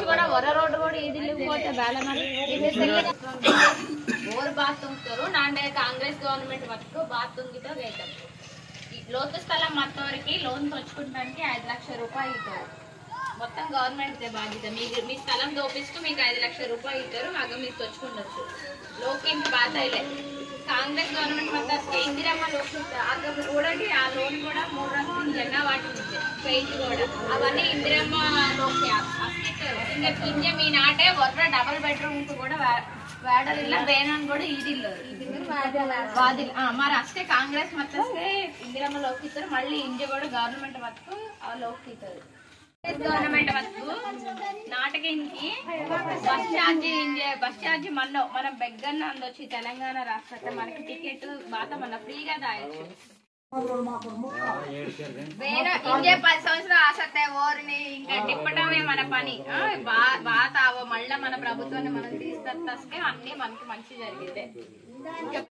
కూడా ఒర రోడ్డు కూడా ఇది పోతే ಬೇಡ మరి ಬೋರ್ ಬಾತ್ ತುಂಬ್ತಾರು ನಾಂಡೆ కాంగ్రెస్ గవర్నమెంట్ వరకు బాత్ తుంగితో వేద్దాం ఈ లోతు స్థలం మొత్తంవరకు లోన్ తెచ్చుకుంటానికి ఐదు లక్షల రూపాయలు ఇస్తారు మొత్తం గవర్నమెంట్ బాధ్యత మీకు మీ స్థలం దోపిస్తూ మీకు ఐదు లక్షల రూపాయలు ఇస్తారు మాకు మీరు తెచ్చుకుండొచ్చు లోకింటి బాధ అయితే కాంగ్రెస్ గవర్నమెంట్ మొత్తానికి ఇందిరమ్మ లోకి అక్కడ కూడా ఆ లోన్ కూడా మూడు రంగులు జెండా వాటి పెయింట్ కూడా అవన్నీ ఇందిరమ్మ లోకి అప్పిస్తారు ఇంకా కింద మీ నాటే ఒర్ర డబల్ బెడ్రూమ్ కూడా వా- వాడలిಲ್ಲ ಬೇನನ್ ಕೂಡ ಇದಿಲ್ಲ వాదిల్ ఆ, మరి అಷ್ಟೇ కాంగ్రెస్ మత్తస్తే ఇందిరమ్మ లోకిస్తారు మళ్ళీ ఇంజ కూడా గవర్నమెంట్ వరకు లోకిస్తారు గవర్నమెంట్ వరకు నాటకించి బస్ ఛార్జీ బస్ ఛార్జీ మన మనం బెగ్గన్న అందొచ్చి తెలంగాణ రాష్ట్ర మనకి టికెట్ బాత మన ఫ్రీగా దాయచ్చు వేరే ఇంకే పది సంవత్సరాలు ఆసత్తే ఓరిని ఇంకా తిప్పటమే మన పని ఆ, బా బాతావో మళ్ళా మన ప్రభుత్వాన్ని మనం తీసుకొస్తే అన్ని మనకి మంచి జరిగితే